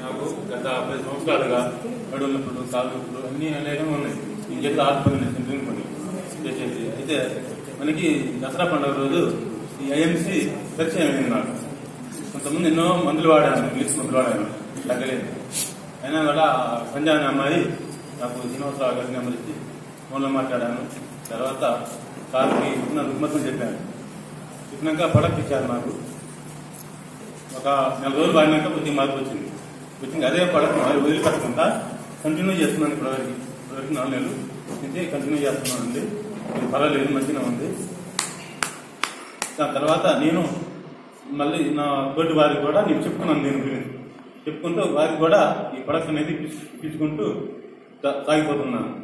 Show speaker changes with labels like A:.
A: నాకు గత పది సంవత్సరాలుగా నడుము నొప్పులు కాలు నొప్పులు అన్ని అనేకం ఉన్నాయి నేను చేస్తే ఆత్మహత్య సెంట్రింగ్ పని చేసేసి అయితే మనకి దసరా పండుగ రోజు ఈ ఐఎంసీ పరిచయం అయింది నాకు కొంతమంది ఎన్నో మందులు వాడాను ఇంగ్లీష్ మందులు వాడాను తగ్గలేదు అయినా కూడా సంజాన అమ్మాయి నాకు శ్రీనివాసరావు గారి నెంబర్ ఇచ్చి ఫోన్లో మాట్లాడాను తర్వాత సార్కి ఉన్న రుగ్మతం చెప్పాను చెప్పినాక ప్రొడక్ట్ ఇచ్చారు నాకు ఒక నెల రోజులు వాడినాక కొద్దిగా మార్పు వచ్చింది వచ్చింది అదే ప్రొడక్ట్ వదిలిపెట్టకుండా కంటిన్యూ చేస్తున్నాను ఇప్పటివరకు ఇప్పటివరకు నాలుగు నెలలు నుంచి కంటిన్యూ చేస్తున్నాను అండి ఇది పర్వాలేదు మంచిగా ఉంది దాని తర్వాత నేను మళ్ళీ నా తోటి వారికి కూడా నేను చెప్పుకున్నాను నేను గురించి చెప్పుకుంటూ వారికి కూడా ఈ ప్రొడక్ట్ అనేది ఇప్పించుకుంటూ సా- సాగిపోతున్నాను